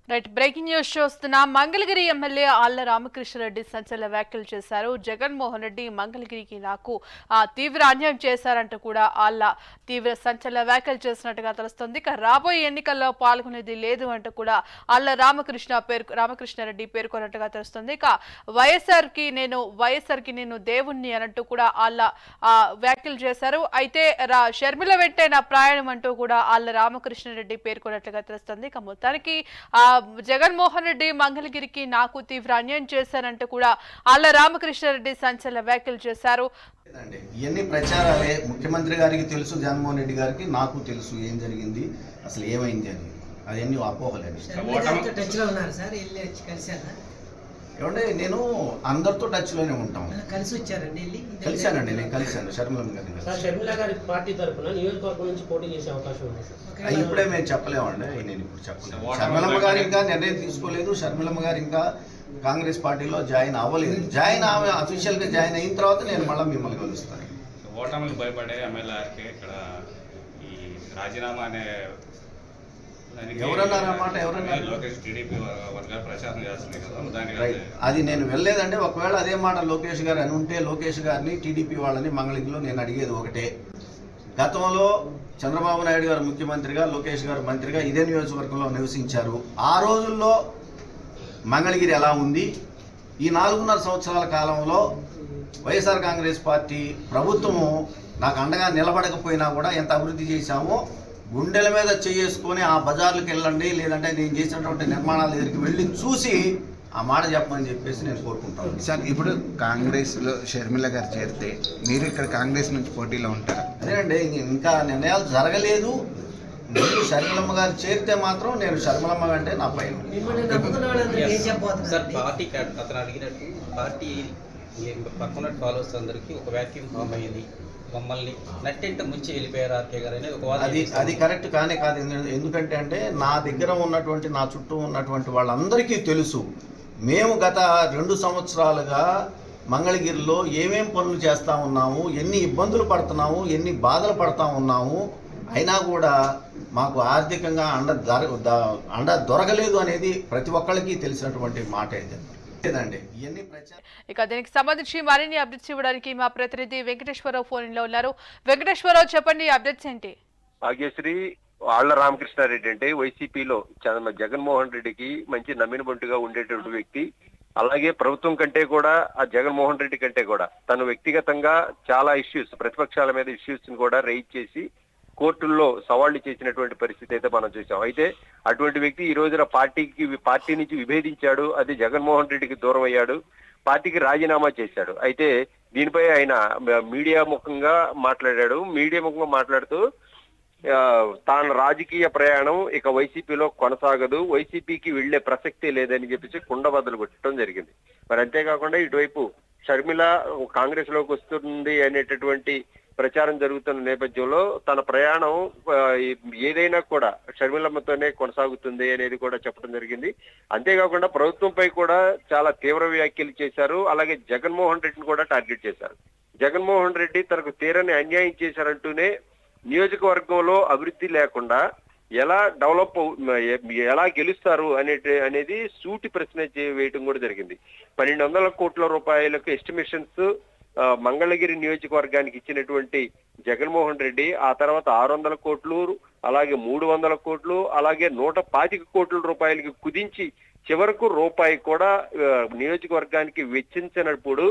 Right breaking news చూస్తున్నా Mangalagiri MLA ఆళ్ల రామకృష్ణారెడ్డి సంచలన వ్యాఖ్యలు చేశారు జగన్మోహన్ రెడ్డి మంగళగిరికి నాకు ఆ, తీవ్ర అన్యాయం చేశారంటూ కూడా ఆళ్ల తీవ్ర సంచలన వ్యాఖ్యలు చేసినట్టుగా తెలుస్తుంది ఇక రాబోయే ఎన్నికల్లో పాల్గొనేది లేదు అంటూ కూడా ఆళ్ల రామకృష్ణ పేరు రామకృష్ణారెడ్డి పేర్కొన్నట్టుగా తెలుస్తుంది ఇక వైఎస్ఆర్ కి నేను వైఎస్ఆర్ కి నేను దేవుణ్ణి అనంటూ కూడా ఆళ్ల ఆ, వ్యాఖ్యలు చేశారు అయితే రా షర్మిల వెంటే నా ప్రయాణం అంటూ కూడా ఆళ్ల రామకృష్ణారెడ్డి పేర్కొన్నట్లుగా తెలుస్తుంది ఇక మొత్తానికి ఆ జగన్మోహన్ రెడ్డి మంగళగిరికి నాకు తీవ్ర అన్యాయం చేశారంటూ కూడా ఆళ్ల రామకృష్ణారెడ్డి సంచలన వ్యాఖ్యలు చేశారు లేదండి ఇవన్నీ ప్రచారాలే ముఖ్యమంత్రి గారికి తెలుసు జగన్మోహన్ రెడ్డి గారికి నాకు తెలుసు ఏం జరిగింది అసలు ఏమైంది అని అవన్నీ అపోహలేండి షర్మిల గారితో టచ్ లో ఉన్నారు సార్ వెళ్ళి వచ్చి కలిశారా ఏమంటే నేను అందరితో టచ్లోనే ఉంటాం మళ్ళీ కలిసి వచ్చారండి వెళ్ళి కలిశానండి నేను కలిశాను షర్మిలమ్మ గారిని సార్ కలిసి షర్మిల గారి పార్టీ తరఫున నియోజకవర్గం నుంచి పోటీ చేసే అవకాశం ఉంది సార్ ఒకవేళ అది ఇప్పుడే మేము చెప్పలేమండి అవి నేను ఇప్పుడు చెప్పలేను షర్మిలమ్మ గారు ఇంకా నిర్ణయం తీసుకోలేదు షర్మిలమ్మ గారు ఇంకా కాంగ్రెస్ పార్టీలో జాయిన్ అవ్వలేదు జాయిన్ అవ అఫీషియల్గా జాయిన్ అయిన తర్వాత నేను మళ్ళీ మిమ్మల్ని కలుస్తాను ఓటమికి భయపడే ఎమ్మెల్యేకి ఇక్కడ ఈ రాజీనామా అనే దానికి ఎవరన్నారు ఆ మాట? ఎవరన్నారు? లోకేష్ టీడీపీ వర్గాలు ప్రచారం చేస్తున్నాయి కదా దానికి రైట్ అది నేను వెళ్ళలేదంటే ఒకవేళ అదే మాట లోకేష్ గారు అని ఉంటే లోకేష్ గారిని టీడీపీ వాళ్ళని మంగళగిరిలో నేను అడిగేది ఒకటే గతంలో చంద్రబాబు నాయుడు గారు ముఖ్యమంత్రిగా లోకేష్ గారు మంత్రిగా ఇదే నియోజకవర్గంలో నివసించారు ఆ రోజుల్లో మంగళగిరి ఎలా ఉంది ఈ నాలుగున్నర సంవత్సరాల కాలంలో వైఎస్ఆర్ కాంగ్రెస్ పార్టీ ప్రభుత్వము నాకు అండగా నిలబడకపోయినా కూడా ఎంత అభివృద్ధి చేశామో గుండెల మీద చేసుకొని ఆ బజార్లకు వెళ్ళండి లేదంటే నేను చేసినటువంటి నిర్మాణాల దగ్గరికి వెళ్ళి చూసి ఆ మాట చెప్పమని చెప్పేసి నేను కోరుకుంటాను సార్ ఇప్పుడు కాంగ్రెస్లో షర్మిల గారు చేరితే మీరు ఇక్కడ కాంగ్రెస్ నుంచి పోటీలో ఉంటారా అదేనండి ఇం- ఇంకా నిర్ణయాలు జరగలేదు ముందు షర్మిలమ్మ గారు చేరితే మాత్రం నేను షర్మిలమ్మ అంటే నా పైన మిమ్మల్ని నమ్ముకున్న వాళ్ళందరూ ఏం సార్ చెప్పబోతున్నారు పార్టీ కా- అతను అడిగినట్టు పార్టీ ఈ పక్కన ఫాలోవర్స్ అందరికి ఒక వ్యాక్యూమ్ ఫామ్ అయింది మమ్మల్ని నట్టెంట ముంచి వెళ్ళిపోయారు ఆర్కే గారు అనేది ఒక వాదన అది చేశారు. అది కరెక్ట్ కానే కాదు ఎందు- ఎందుకంటే అంటే నా దగ్గర ఉన్నటువంటి నా చుట్టూ ఉన్నటువంటి వాళ్ళందరికీ తెలుసు మేము గత రెండు సంవత్సరాలుగా మంగళగిరిలో ఏమేం పనులు చేస్తా ఉన్నాము ఎన్ని ఇబ్బందులు పడుతున్నాము ఎన్ని బాధలు పడతా ఉన్నాము అయినా కూడా మాకు ఆర్థికంగా అండ దొర ద- అండ దొరకలేదు అనేది ప్రతి ఒక్కళ్ళకి తెలిసినటువంటి మాట ఇది లేదండి ఇవన్నీ ప్రచారం ఇక దీనికి సంబంధించి మరిన్ని అప్డేట్స్ ఇవ్వడానికి మా ప్రతినిధి వెంకటేశ్వరరావు ఫోన్ లో ఉన్నారు వెంకటేశ్వరరావు చెప్పండి అప్డేట్స్ ఏంటి భాగ్యశ్రీ ఆళ్ల రామకృష్ణారెడ్డి అంటే వైసీపీలో చ- జగన్మోహన్ రెడ్డికి మంచి నమ్మిన బంటుగా ఉండేటువంటి వ్యక్తి అలాగే ప్రభుత్వం కంటే కూడా ఆ జగన్మోహన్ రెడ్డి కంటే కూడా తను వ్యక్తిగతంగా చాలా ఇష్యూస్ ప్రతిపక్షాల మీద ఇష్యూస్ ని కూడా రైజ్ చేసి కోర్టుల్లో సవాళ్లు చేసినటువంటి పరిస్థితి అయితే మనం చూసాం అయితే అటువంటి వ్యక్తి ఈ రోజున పార్టీకి పార్టీ నుంచి విభేదించాడు అది జగన్మోహన్ రెడ్డికి దూరం అయ్యాడు పార్టీకి రాజీనామా చేశాడు అయితే దీనిపై ఆయన మీడియా ముఖంగా మాట్లాడాడు మీడియా ముఖంగా మాట్లాడుతూ ఆ, తాను రాజకీయ ప్రయాణం ఇక వైసీపీలో కొనసాగదు వైసీపీకి వెళ్లే ప్రసక్తే లేదని చెప్పేసి కుండబద్దలు కొట్టడం జరిగింది మరి అంతేకాకుండా ఇటువైపు షర్మిల కాంగ్రెస్ లోకి వస్తుంది అనేటటువంటి ప్రచారం జరుగుతున్న నేపథ్యంలో తన ప్రయాణం ఆ, ఏదైనా కూడా షర్మిలమ్మతోనే కొనసాగుతుంది అనేది కూడా చెప్పడం జరిగింది అంతేకాకుండా ప్రభుత్వంపై కూడా చాలా తీవ్ర వ్యాఖ్యలు చేశారు అలాగే జగన్మోహన్ రెడ్డిని కూడా టార్గెట్ చేశారు జగన్మోహన్ రెడ్డి తనకు తీరని అన్యాయం చేశారంటూనే నియోజకవర్గంలో అభివృద్ధి లేకుండా ఎలా డెవలప్ అవు- ఎలా గెలుస్తారు అనే అనేది సూటి ప్రశ్న చే- వేయటం కూడా జరిగింది పన్నెండు వందల కోట్ల రూపాయలకు ఎస్టిమేషన్స్ మంగళగిరి నియోజకవర్గానికి ఇచ్చినటువంటి జగన్మోహన్ రెడ్డి ఆ తర్వాత ఆరు వందల కోట్లు అలాగే మూడు వందల కోట్లు అలాగే నూట పాతిక కోట్ల రూపాయలకి కుదించి చివరకు రూపాయి కూడా ఆ, నియోజకవర్గానికి వెచ్చించినప్పుడు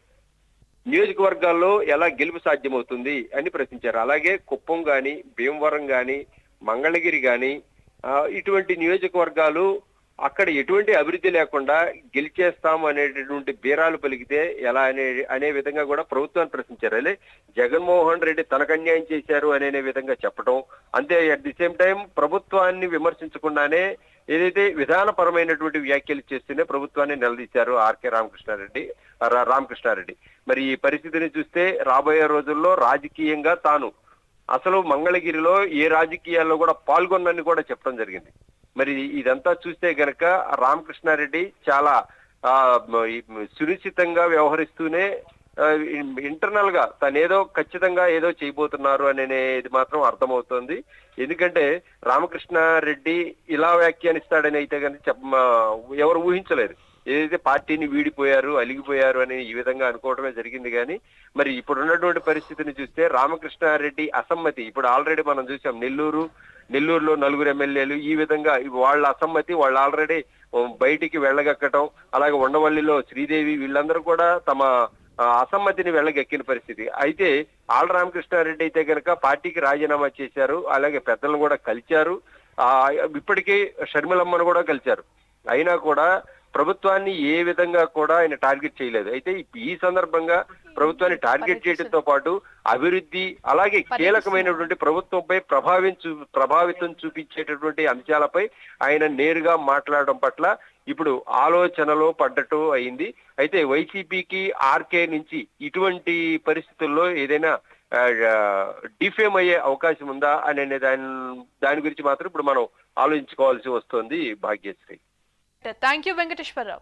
నియోజకవర్గాల్లో ఎలా గెలుపు సాధ్యమవుతుంది అని ప్రశ్నించారు అలాగే కుప్పం గాని భీమవరం గాని మంగళగిరి గాని ఆ, ఇటువంటి నియోజకవర్గాలు అక్కడ ఎటువంటి అభివృద్ధి లేకుండా గెలిచేస్తాం అనేటటువంటి బీరాలు పలికితే ఎలా అనే అనే విధంగా కూడా ప్రభుత్వాన్ని ప్రశ్నించారు అదే జగన్మోహన్ రెడ్డి తనకు అన్యాయం చేశారు అనే విధంగా చెప్పడం అంతే అట్ ది సేమ్ టైం ప్రభుత్వాన్ని విమర్శించకుండానే ఏదైతే విధానపరమైనటువంటి వ్యాఖ్యలు చేస్తూనే ప్రభుత్వాన్ని నిలదీశారు ఆర్కే రామకృష్ణారెడ్డి రా- రామకృష్ణారెడ్డి మరి ఈ పరిస్థితిని చూస్తే రాబోయే రోజుల్లో రాజకీయంగా తాను అసలు మంగళగిరిలో ఏ రాజకీయాల్లో కూడా పాల్గొన్నని కూడా చెప్పడం జరిగింది మరి ఇదంతా చూస్తే గనక రామకృష్ణారెడ్డి చాలా ఆ, మ- ఈ సునిశ్చితంగా వ్యవహరిస్తూనే ఇంటర్నల్ గా తను ఏదో ఖచ్చితంగా ఏదో చేయబోతున్నారు అనేది మాత్రం అర్థమవుతోంది ఎందుకంటే రామకృష్ణ రెడ్డి ఇలా వ్యాఖ్యానిస్తాడని అయితే కనుక చెప్ప ఎవరు ఊహించలేరు ఏదైతే పార్టీని వీడిపోయారు అలిగిపోయారు అని ఈ విధంగా అనుకోవడమే జరిగింది కానీ మరి ఇప్పుడు ఉన్నటువంటి పరిస్థితిని చూస్తే రామకృష్ణారెడ్డి అసమ్మతి ఇప్పుడు ఆల్రెడీ మనం చూసాం నెల్లూరు నెల్లూరులో నలుగురు ఎమ్మెల్యేలు ఈ విధంగా వాళ్ళ అసమ్మతి వాళ్ళు ఆల్రెడీ బయటికి వెళ్ళగక్కటం అలాగే ఉండవల్లిలో శ్రీదేవి వీళ్ళందరూ కూడా తమ ఆ, అసమ్మతిని వెళ్ళగెక్కిన పరిస్థితి అయితే ఆళ్ళ రామకృష్ణారెడ్డి అయితే కనుక పార్టీకి రాజీనామా చేశారు అలాగే పెద్దలను కూడా కలిశారు ఆ ఇప్పటికీ షర్మిలమ్మను కూడా కలిశారు అయినా కూడా ప్రభుత్వాన్ని ఏ విధంగా కూడా ఆయన టార్గెట్ చేయలేదు అయితే ఈ సందర్భంగా ప్రభుత్వాన్ని టార్గెట్ చేయడంతో పాటు అభివృద్ధి అలాగే కీలకమైనటువంటి ప్రభుత్వంపై ప్రభావించు ప్రభావితం చూపించేటటువంటి అంశాలపై ఆయన నేరుగా మాట్లాడడం పట్ల ఇప్పుడు ఆలోచనలో పడ్డట్టు అయింది అయితే వైసీపీకి ఆర్కే నుంచి ఇటువంటి పరిస్థితుల్లో ఏదైనా డిఫేమ్ అయ్యే అవకాశం ఉందా అనే దాని దాని గురించి మాత్రం ఇప్పుడు మనం ఆలోచించుకోవాల్సి వస్తుంది భాగ్యశ్రీ థ్యాంక్ యూ వెంకటేశ్వరరావు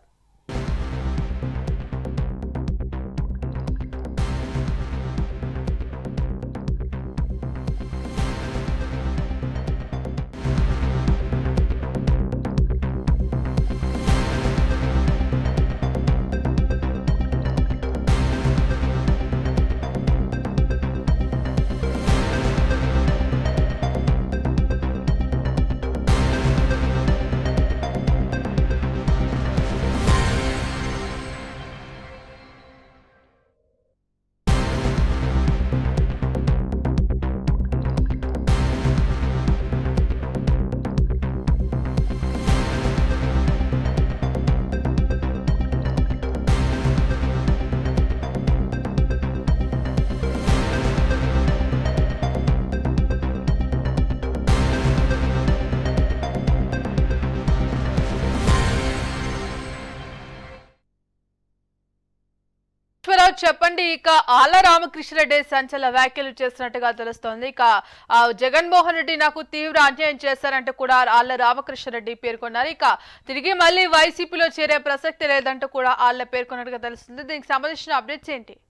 ఈశ్వరరావు చెప్పండి ఇక ఆల రామకృష్ణరెడ్డి సంచల వ్యాఖ్యలు చేస్తున్నట్టుగా తెలుస్తోంది ఇక ఆ, జగన్మోహన్ రెడ్డి నాకు తీవ్ర అన్యాయం చేశారంటూ కూడా ఆళ్ల రామకృష్ణరెడ్డి పేర్కొన్నారు ఇక తిరిగి మళ్ళీ వైసీపీలో చేరే ప్రసక్తి లేదంటూ కూడా ఆళ్ల పేర్కొన్నట్టుగా తెలుస్తుంది దీనికి సంబంధించిన అప్డేట్స్ ఏంటి